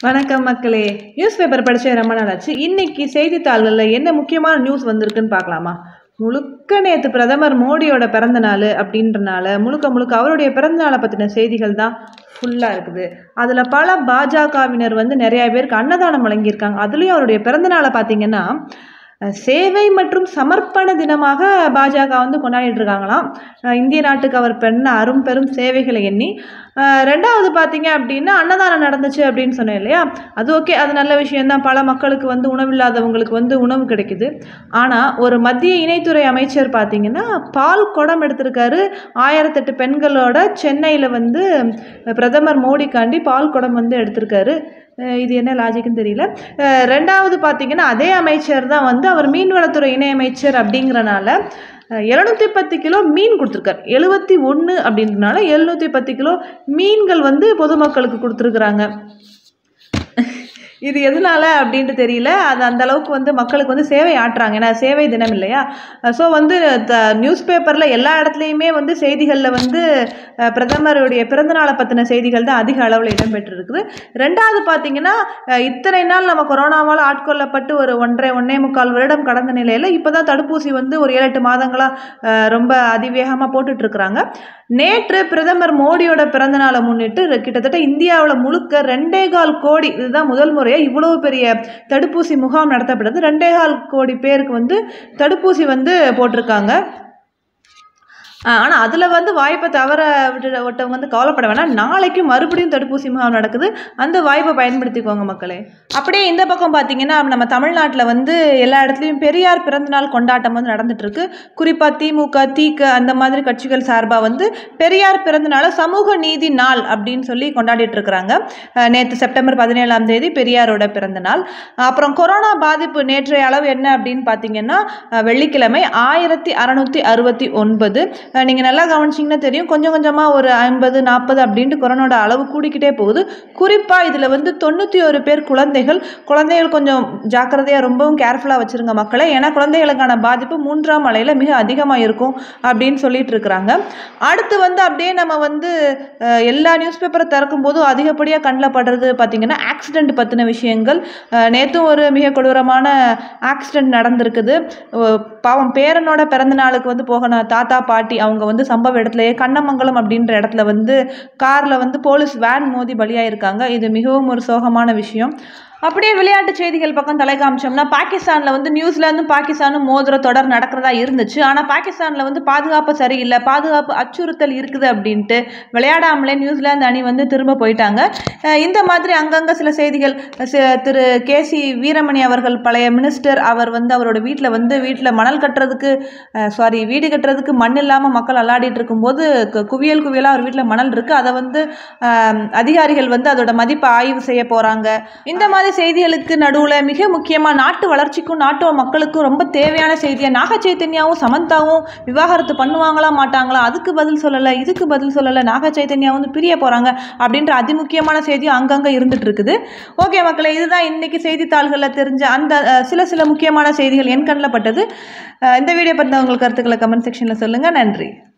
வணக்கம் மக்களே news paper படிச்ச ரொம்ப நாள் ஆச்சு இன்னைக்கு செய்தித்தாள்களில் என்ன முக்கியமான நியூஸ் வந்திருக்குன்னு பார்க்கலாமா முழுக்க நேற்று பிரதமர் மோடியோட பிறந்த நாள் அப்படின்றனால முழுக்க முழுக்க அவருடைய பிறந்த நாளை பற்றின செய்திகள் தான் ஃபுல்லாக இருக்குது அதில் பல பாஜகவினர் வந்து நிறைய பேருக்கு அன்னதானம் வழங்கியிருக்காங்க அதுலேயும் அவருடைய பிறந்த நாளை பார்த்தீங்கன்னா அஹ், சேவை மற்றும் சமர்ப்பண தினமாக பாஜக வந்து கொண்டாடிட்டு இருக்காங்களாம் அஹ், இந்திய நாட்டுக்கு அவர் பண்ண அரும் பெரும் சேவைகளை எண்ணி அஹ், ரெண்டாவது பார்த்தீங்க அப்படின்னா அன்னதானம் நடந்துச்சு அப்படின்னு சொன்னேன் இல்லையா அது ஓகே அது நல்ல விஷயம்தான் பல மக்களுக்கு வந்து உணவில்லாதவங்களுக்கு வந்து உணவு கிடைக்குது ஆனால் ஒரு மத்திய இணைத்துறை அமைச்சர் பார்த்தீங்கன்னா பால் குடம் எடுத்திருக்காரு ஆயிரத்தெட்டு பெண்களோட சென்னையில் வந்து பிரதமர் மோடிக்காண்டி பால் குடம் வந்து எடுத்திருக்காரு அஹ் இது என்ன லாஜிக்னு தெரியல அஹ் ரெண்டாவது பார்த்தீங்கன்னா அதே அமைச்சர் தான் வந்து அவர் மீன்வளத்துறை இணையமைச்சர் அப்படிங்கிறனால எழுநூற்றி பத்து கிலோ மீன் கொடுத்துருக்காரு எழுபத்தி ஒன்று அப்படின்றனால எழுநூற்றி பத்து கிலோ மீன்கள் வந்து பொதுமக்களுக்கு கொடுத்துருக்குறாங்க இது எதனால அப்படின்ட்டு தெரியல அது அந்த அளவுக்கு வந்து மக்களுக்கு வந்து சேவை ஆட்டுறாங்க ஏன்னா சேவை தினம் இல்லையா ஸோ வந்து த நியூஸ் பேப்பரில் எல்லா இடத்துலையுமே வந்து செய்திகளில் வந்து அஹ், பிரதமருடைய பிறந்தநாளை பற்றின செய்திகள் தான் அதிக அளவில் இடம்பெற்றிருக்குது ரெண்டாவது பார்த்தீங்கன்னா அஹ், இத்தனை நாள் நம்ம கொரோனாவால் ஆட்கொள்ளப்பட்டு ஒரு ஒன்றரை ஒன்றே முக்கால் வருடம் கடந்த நிலையில் இப்போ தான் தடுப்பூசி வந்து ஒரு ஏழு எட்டு மாதங்களாக ரொம்ப அதிவேகமாக போட்டுட்ருக்குறாங்க நேற்று பிரதமர் மோடியோட பிறந்தநாளை முன்னிட்டு ர- கிட்டத்தட்ட இந்தியாவில் முழுக்க ரெண்டே கால் கோடி இதுதான் முதல் முறையாக இவ்வளவு பெரிய தடுப்பூசி முகாம் நடத்தப்பட்டது ரெண்டே கால் கோடி பேருக்கு வந்து தடுப்பூசி வந்து போட்டிருக்காங்க ஆனால் அதில் வந்து வாய்ப்பை தவற விட்டு விட்டவங்க வந்து கவலைப்பட வேணாம் நாளைக்கு மறுபடியும் தடுப்பூசி முகாம் நடக்குது அந்த வாய்ப்பை பயன்படுத்திக்கோங்க மக்களே அப்படியே இந்த பக்கம் பார்த்தீங்கன்னா நம்ம தமிழ்நாட்டில் வந்து எல்லா இடத்துலையும் பெரியார் பிறந்தநாள் கொண்டாட்டம் வந்து நடந்துட்டு இருக்கு குறிப்பாக திமுக தீக அந்த மாதிரி கட்சிகள் சார்பாக வந்து பெரியார் பிறந்தநாளை சமூக நீதி நாள் அப்படின்னு சொல்லி கொண்டாடிட்டு இருக்கிறாங்க நேற்று செப்டம்பர் பதினேழாம் தேதி பெரியாரோட பிறந்த நாள் அப்புறம் கொரோனா பாதிப்பு நேற்றைய அளவு என்ன அப்படின்னு பார்த்தீங்கன்னா அஹ், வெள்ளிக்கிழமை ஆயிரத்தி அறநூற்றி அறுபத்தி ஒன்பது நீங்கள் நல்லா கவனிச்சிங்கன்னா தெரியும் கொஞ்சம் கொஞ்சமாக ஒரு ஐம்பது நாற்பது அப்படின்ட்டு கொரோனாவோட அளவு கூடிக்கிட்டே போகுது குறிப்பாக இதில் வந்து தொண்ணூற்றி ஒரு பேர் குழந்தைகள் குழந்தைகள் கொஞ்சம் ஜாக்கிரதையாக ரொம்பவும் கேர்ஃபுல்லாக வச்சுருங்க மக்களை ஏன்னா குழந்தைகளுக்கான பாதிப்பு மூன்றாம் அலையில் மிக அதிகமாக இருக்கும் அப்படின்னு சொல்லிட்டு இருக்கிறாங்க அடுத்து வந்து அப்படியே நம்ம வந்து அஹ், எல்லா நியூஸ் பேப்பரை திறக்கும் போதும் அதிகப்படியாக கண்ணில் படுறது பார்த்திங்கன்னா ஆக்சிடெண்ட் பற்றின விஷயங்கள் அஹ், நேத்தும் ஒரு மிக கொடூரமான ஆக்சிடெண்ட் நடந்திருக்குது அஹ், பாவம் பேரனோட பிறந்த நாளுக்கு வந்து போகணும் தாத்தா பாட்டி அவங்க வந்து சம்பவ இடத்துலயே கண்ணமங்கலம் அப்படின்ற இடத்துல வந்து காரில் வந்து போலீஸ் வேன் மோதி பலியாயிருக்காங்க இது மிகவும் ஒரு சோகமான விஷயம் அப்படியே விளையாட்டு செய்திகள் பக்கம் தலை காமிச்சோம்னா பாகிஸ்தானில் வந்து நியூசிலாந்தும் பாகிஸ்தானும் மோதிர தொடர் நடக்கிறதா இருந்துச்சு ஆனால் பாகிஸ்தானில் வந்து பாதுகாப்பு சரியில்லை பாதுகாப்பு அச்சுறுத்தல் இருக்குது அப்படின்ட்டு விளையாடாமலே நியூசிலாந்து அணி வந்து திரும்ப போயிட்டாங்க அஹ் இந்த மாதிரி அங்கங்கே சில செய்திகள் சி- திரு கேசி வீரமணி அவர்கள் பழைய மினிஸ்டர் அவர் வந்து அவரோட வீட்டில் வந்து வீட்டில் மணல் கட்டுறதுக்கு சாரி வீடு கட்டுறதுக்கு மண் இல்லாமல் மக்கள் அல்லாடிட்டு இருக்கும்போது கு- குவியல் குவியலாக அவர் வீட்டில் மணல் இருக்குது அதை வந்து ஆம், அதிகாரிகள் வந்து அதோட மதிப்பை ஆய்வு செய்ய போகிறாங்க இந்த மாதிரி செய்திகளுக்கு நடுவில் மிக முக்கியமாக நாட்டு வளர்ச்சிக்கும் நாட்டு மக்களுக்கும் ரொம்ப தேவையான செய்தியாக நாக சைத்தன்யாவும் சமந்தாவும் விவாகரத்து பண்ணுவாங்களா மாட்டாங்களா அதுக்கு பதில் சொல்லலை இதுக்கு பதில் சொல்லலை நாக சைத்தன்யா வந்து பிரிய போகிறாங்க அப்படின்ற அதிமுக்கியமான செய்தியும் அங்கங்கே இருந்துட்டு இருக்குது ஓகே மக்களே இதுதான் இன்னைக்கு செய்தித்தாள்களில் தெரிஞ்ச அந்த அஹ், சில சில முக்கியமான செய்திகள் என் கண்ணில் பட்டது அஹ், இந்த வீடியோ பற்றின உங்கள் கருத்துக்களை கமெண்ட் செக்ஷனில் சொல்லுங்கள் நன்றி